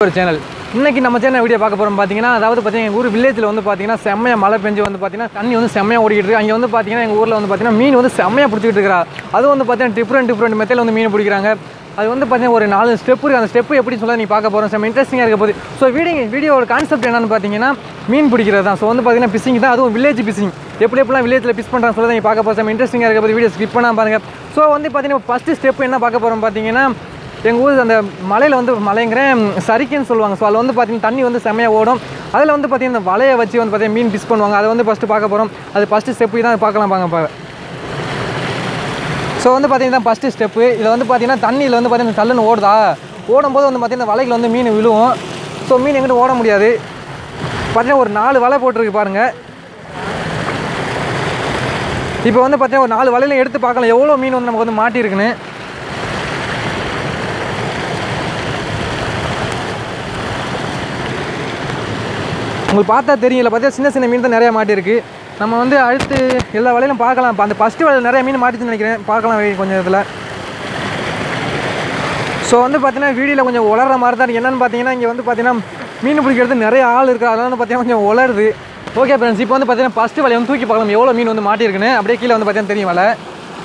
ஒரு சேனல் இன்னைக்கு நம்ம சேனல் வீடியோ பார்க்க போகிறோம் பார்த்தீங்கன்னா அதாவது பார்த்தீங்கன்னா எங்கள் ஊர் வில்லேஜில் வந்து பார்த்தீங்கன்னா செம்மையாக மழை பெஞ்சு வந்து பார்த்தீங்கன்னா தண்ணி வந்து செம்மையாக ஓடிக்கிட்டு இருக்கு அங்கே வந்து பார்த்தீங்கன்னா எங்கள் ஊரில் வந்து பார்த்தீங்கன்னா மீன் வந்து செம்மையாக பிடிச்சிக்கிட்டு இருக்கிறா அது வந்து பார்த்தீங்கன்னா டிஃப்ரெண்ட் டிஃப்ரெண்ட் மெத்தடில் வந்து மீன் பிடிக்கிறாங்க அது வந்து பார்த்தீங்கன்னா ஒரு நாலு ஸ்டெப் இருக்குது அந்த ஸ்டெப் எப்படி சொல்ல நீ பார்க்க போகிறோம் செம்ம இன்ட்ரெஸ்டிங்காக இருக்க போகுது ஸோ வீடியோ வீடியோட கான்செப்ட் என்னன்னு பார்த்தீங்கன்னா மீன் பிடிக்கிறது தான் ஸோ வந்து பார்த்தீங்கன்னா பிசிங் தான் அதுவும் வில்லேஜ் பிசிங் எப்படி எப்படிலாம் வில்லேஜில் பிஸ் பண்ணுறாங்க சொல்லி நீ பார்க்க போகிறோம் செம்ம இன்ட்ரெஸ்டிங்காக இருக்க போது வீடியோ ஸ்கிப் பண்ணாம பாருங்க ஸோ வந்து பார்த்தீங்கன்னா ஃபஸ்ட்டு ஸ்டெப் என்ன பார்க்க போகிறோம் பார்த்தீங்கன்னா எங்கள் ஊர் அந்த மலையில் வந்து மலைங்கிறேன் சரிக்குன்னு சொல்லுவாங்க ஸோ அதில் வந்து பார்த்தீங்கன்னா தண்ணி வந்து செம்மையாக ஓடும் அதில் வந்து பார்த்தீங்கன்னா இந்த வலையை வச்சு வந்து பார்த்தீங்கன்னா மீன் பிஸ் பண்ணுவாங்க அதை வந்து ஃபஸ்ட்டு பார்க்க போகிறோம் அது ஃபஸ்ட்டு ஸ்டெப்பு தான் பார்க்கலாம் பாங்க பா ஸோ வந்து பார்த்தீங்கன்னா ஃபஸ்ட்டு ஸ்டெப்பு இதில் வந்து பார்த்தீங்கன்னா தண்ணியில் வந்து பார்த்தீங்கன்னா தள்ளுன்னு ஓடுதா ஓடும்போது வந்து பார்த்தீங்கன்னா வலையில் வந்து மீன் விழுவும் ஸோ மீன் எங்கிட்ட ஓட முடியாது பார்த்தீங்கன்னா ஒரு நாலு வலை போட்டிருக்கு பாருங்கள் இப்போ வந்து பார்த்தீங்கன்னா ஒரு நாலு வலையில எடுத்து பார்க்கலாம் எவ்வளோ மீன் வந்து நமக்கு வந்து மாட்டியிருக்குன்னு உங்களுக்கு பார்த்தா தெரியல பார்த்தா சின்ன சின்ன மீன் தான் நிறையா மாட்டியிருக்கு நம்ம வந்து அடுத்து எல்லா வலையிலும் பார்க்கலாம் இப்போ அந்த ஃபஸ்ட்டு வலையில் நிறைய மீன் மாட்டிச்சுன்னு நினைக்கிறேன் பார்க்கலாம் வை- கொஞ்சம் இதில் ஸோ வந்து பார்த்தீங்கன்னா வீடியோவில் கொஞ்சம் உலர்ற மாதிரி தான் இருக்கு. என்னன்னு பார்த்தீங்கன்னா இங்கே வந்து பார்த்தீங்கன்னா மீன் பிடிக்கிறது நிறைய ஆள் இருக்குது அதனால வந்து பார்த்தீங்கன்னா கொஞ்சம் உலருது ஓகே ஃப்ரெண்ட்ஸ் இப்போ வந்து பார்த்தீங்கன்னா ஃபஸ்ட்டு வலையை வந்து தூக்கி பார்க்கலாம் எவ்வளோ மீன் வந்து மாட்டியிருக்குன்னு அப்படியே கீழே வந்து பார்த்தீங்கன்னா தெரியும் வலை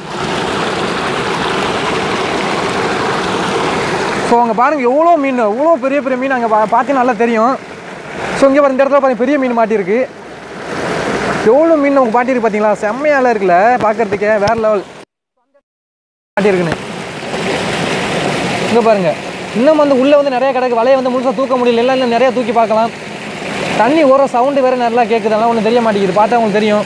ஸோ அங்கே பாருங்கள் எவ்வளோ மீன் எவ்வளோ பெரிய பெரிய மீன் அங்கே பா பார்த்தீங்கன்னா நல்லா தெரியும் ஸோ இங்கே பாருங்க இந்த இடத்துல பாருங்க பெரிய மீன் மாட்டியிருக்கு எவ்வளோ மீன் நமக்கு மாட்டியிருக்கு பார்த்தீங்களா செம்மையால இருக்குல்ல பார்க்கறதுக்கே வேற லெவல் மாட்டியிருக்குன்னு இங்கே பாருங்க இன்னும் வந்து உள்ளே வந்து நிறைய கிடக்கு வலையை வந்து முழுசாக தூக்க முடியல எல்லாம் இன்னும் நிறைய தூக்கி பார்க்கலாம் தண்ணி ஓர சவுண்டு வேறு நல்லா கேட்குது அதெல்லாம் ஒன்றும் தெரிய மாட்டேங்குது பார்த்தா உங்களுக்கு தெரியும்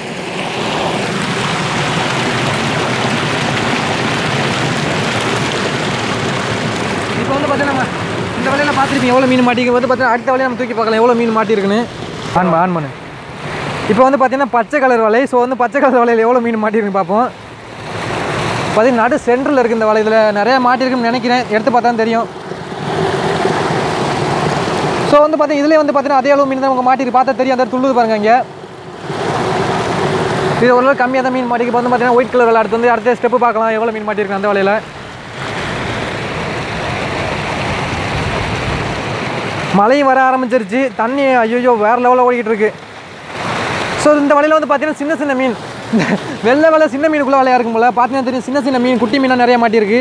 இப்போ வந்து பார்த்தீங்கன்னா நம்ம இந்த வலையில் பார்த்துருப்பீங்க எவ்வளோ மீன் மாட்டிருக்கு வந்து பார்த்தீங்கன்னா அடுத்த வலையை நம்ம தூக்கி பார்க்கலாம் எவ்வளோ மீன் மாட்டிருக்குன்னு ஆன் பண்ணு, ஆன் பண்ணு இப்போ வந்து பார்த்தீங்கன்னா பச்சை கலர் வலை ஸோ வந்து பச்சை கலர் வலையில் எவ்வளோ மீன் மாட்டிருக்கு பார்ப்போம் பார்த்தீங்கன்னா நடு சென்டரில் இருக்குது இந்த வலை இதில் நிறையா மாட்டிருக்குன்னு நினைக்கிறேன் எடுத்து பார்த்தா தான் தெரியும் ஸோ வந்து பார்த்தீங்கன்னா இதுலேயே வந்து பார்த்தீங்கன்னா அதே அளவு மீன் தான் உங்கள் மாட்டிருக்கு பார்த்தா தெரியும் அந்த இடத்துல துள்ளுது பாருங்க இங்கே இது ஓரளவு கம்மியாக தான் மீன் மாட்டிருக்கு இப்போ வந்து பார்த்தீங்கன்னா ஒயிட் கலர் அடுத்து வந்து அடுத்த ஸ்டெப்பு பார்க்கலாம் எவ்வளோ மீன் மாட்டிருக்கு அந்த வலையில் மழையும் வர ஆரம்பிச்சிருச்சு தண்ணி ஐயோ வேறு லெவலில் ஓடிக்கிட்டு இருக்கு ஸோ இந்த வலையில் வந்து பார்த்தீங்கன்னா சின்ன சின்ன மீன் வெள்ளை வலை சின்ன மீனுக்குள்ளே வலையாக இருக்கும் போல பார்த்தீங்கன்னா தெரியும் சின்ன சின்ன மீன் குட்டி மீனாக நிறைய மாட்டியிருக்கு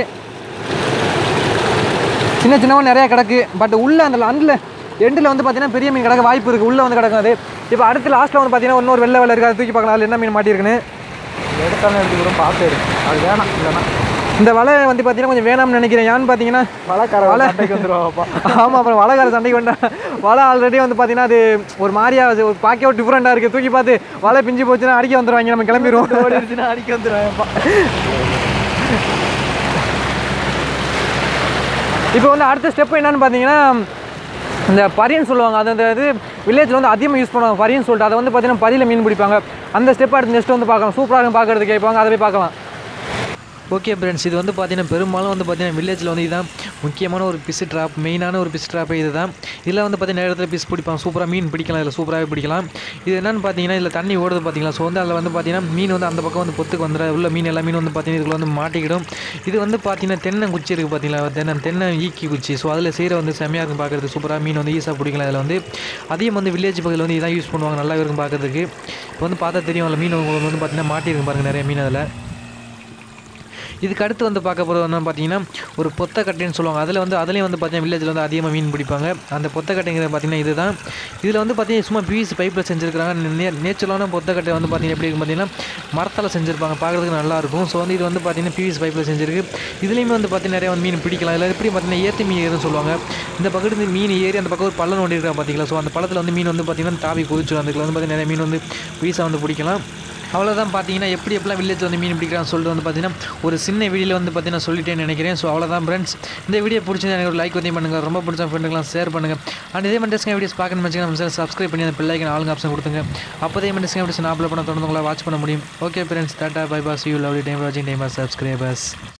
சின்ன சின்னவன் நிறைய கிடக்கு பட் உள்ள அந்த அண்டில் எண்டில் வந்து பார்த்தீங்கன்னா பெரிய மீன் கிடக்க வாய்ப்பு இருக்குது உள்ளே வந்து கிடக்கும் அது இப்போ அடுத்து லாஸ்ட்டில் வந்து பார்த்தீங்கன்னா இன்னொரு வெள்ளை வலை இருக்குது அதை தூக்கி பார்க்கலாம் அதில் என்ன மீன் மாட்டியிருக்குன்னு எடுத்தாலும் எடுத்துக்கிறோம் பார்த்து எடு அது வேணாம் இல்லைன்னா இந்த வலை வந்து பார்த்தீங்கன்னா கொஞ்சம் வேணாம்னு நினைக்கிறேன் ஏன்னு பார்த்தீங்கன்னா வலைக்கார வலை. சண்டைக்கு வந்துருவாப்பா ஆமாம் அப்புறம் வலைக்கார சண்டைக்கு வந்தா வலை ஆல்ரெடி வந்து பார்த்தீங்கன்னா அது ஒரு மாதிரியா அது ஒரு பார்க்கவே ஒரு டிஃப்ரெண்ட்டாக இருக்குது தூக்கி பார்த்து வலை பிஞ்சு போச்சுன்னா அடிக்க வந்துடுவாங்க நம்ம கிளம்பிடுவோம் ஓடிடுச்சுன்னா அடிக்க வந்துருவாப்பா இப்போ வந்து அடுத்த ஸ்டெப் என்னன்னு பார்த்தீங்கன்னா இந்த பரியன்னு சொல்லுவாங்க அது அந்த இது வில்லேஜில் வந்து அதிகமாக யூஸ் பண்ணுவாங்க பரியன்னு சொல்லிட்டு அதை வந்து பார்த்தீங்கன்னா பதியில் மீன் பிடிப்பாங்க அந்த ஸ்டெப் அடுத்து நெக்ஸ்ட் வந்து பார்க்கலாம் சூப்பராக இருக்கும் பார்க்கறதுக்கு இப்போ வாங்க அதை போய் பார்க்கலாம் ஓகே ஃப்ரெண்ட்ஸ் இது வந்து பார்த்தீங்கன்னா பெரும்பாலும் வந்து பார்த்தீங்கன்னா வில்லேஜில் வந்து இதுதான் முக்கியமான ஒரு பிஸ் ட்ராப் மெயினான ஒரு பிஸ் ட்ராப் இது தான் இதில் வந்து பார்த்தீங்கன்னா இடத்துல பிஸ் பிடிப்பாங்க சூப்பராக மீன் பிடிக்கலாம் இதில் சூப்பராகவே பிடிக்கலாம் இது என்னன்னு பார்த்தீங்கன்னா இதில் தண்ணி ஓடுது பார்த்தீங்களா ஸோ வந்து அதில் வந்து பார்த்தீங்கன்னா மீன் வந்து அந்த பக்கம் வந்து பொத்துக்கு வந்துடும் உள்ள மீன் எல்லா மீன் வந்து பார்த்தீங்கன்னா இதுக்குள்ள வந்து மாட்டிக்கிடும் இது வந்து பார்த்தீங்கன்னா தென்னை குச்சி இருக்குது பார்த்தீங்களா தென்னை தென்னை ஈக்கி குச்சி ஸோ அதில் செய்கிற வந்து செம்மையாக இருக்கும் பார்க்குறது சூப்பராக மீன் வந்து ஈஸியாக பிடிக்கலாம் இதில் வந்து அதிகம் வந்து வில்லேஜ் பகுதியில் வந்து இதான் யூஸ் பண்ணுவாங்க நல்லா இருக்கும் பார்க்கறதுக்கு இப்போ வந்து பார்த்தா தெரியும் அதில் மீன் உங்களுக்கு வந்து பார்த்தீங்கன்னா மாட்டியிருக்கும் பாருங்கள் நிறைய மீன் அதில் இதுக்கு அடுத்து வந்து பார்க்க போகிறது என்னன்னு பார்த்தீங்கன்னா ஒரு பொத்தக்கட்டைன்னு சொல்லுவாங்க அதில் வந்து அதுலேயும் வந்து பார்த்தீங்கன்னா வில்லேஜில் வந்து அதிகமாக மீன் பிடிப்பாங்க அந்த பொத்தக்கட்டைங்கிறது பார்த்தீங்கன்னா இதுதான் இதில் வந்து பார்த்தீங்கன்னா சும்மா பிவிசி பைப்பில் செஞ்சுருக்காங்க நே நேச்சுரலான பொத்தக்கட்டை வந்து பார்த்தீங்கன்னா எப்படி இருக்கும் பார்த்தீங்கன்னா மரத்தால் செஞ்சுருப்பாங்க பார்க்குறதுக்கு நல்லாயிருக்கும் ஸோ வந்து இது வந்து பார்த்தீங்கன்னா பிவிசி பைப்பில் செஞ்சிருக்கு இதுலேயுமே வந்து பார்த்தீங்கன்னா நிறைய வந்து மீன் பிடிக்கலாம் இதில் எப்படி பார்த்தீங்கன்னா ஏற்று மீன் ஏறுன்னு சொல்லுவாங்க இந்த பக்கத்து இருந்து மீன் ஏறி அந்த பக்கம் ஒரு பள்ளம் நோண்டி இருக்கா பார்த்தீங்களா ஸோ அந்த பள்ளத்தில் வந்து மீன் வந்து பார்த்தீங்கன்னா தாவி குதிச்சிடும் அதுக்கு வந்து பார்த்தீங்கன்னா நிறைய மீன் வந்து பீஸாக வந்து பிடிக்கலாம் அவ்வளோதான் பார்த்தீங்கன்னா எப்படி எப்படிலாம் வில்லேஜ் வந்து மீன் பிடிக்கிறான்னு சொல்லிட்டு வந்து பார்த்தீங்கன்னா ஒரு சின்ன வீடியோவில் வந்து பார்த்தீங்கன்னா சொல்லிட்டேன்னு நினைக்கிறேன் ஸோ அவ்வளோதான் ஃப்ரெண்ட்ஸ் இந்த வீடியோ பிடிச்சது எனக்கு ஒரு லைக் வந்து பண்ணுங்கள் ரொம்ப பிடிச்ச ஃப்ரெண்டுக்கெல்லாம் ஷேர் பண்ணுங்கள் அண்ட் இதே மாதிரி வீடியோஸ் பார்க்கணும்னு வச்சுக்கோங்க நம்ம சேனல் சப்ஸ்கிரைப் பண்ணி அந்த பிள்ளைக்கு ஆளுங்க ஆப்ஷன் கொடுத்துங்க அப்போ இதே மாதிரி வீடியோஸ் நான் அப்லோட் பண்ண தொடர்ந்து உங்களை வாட்ச் பண்ண முடியும் okay friends tata bye boss you love time வாட்சிங் டைம் சப்ஸ்கிரைபர்ஸ்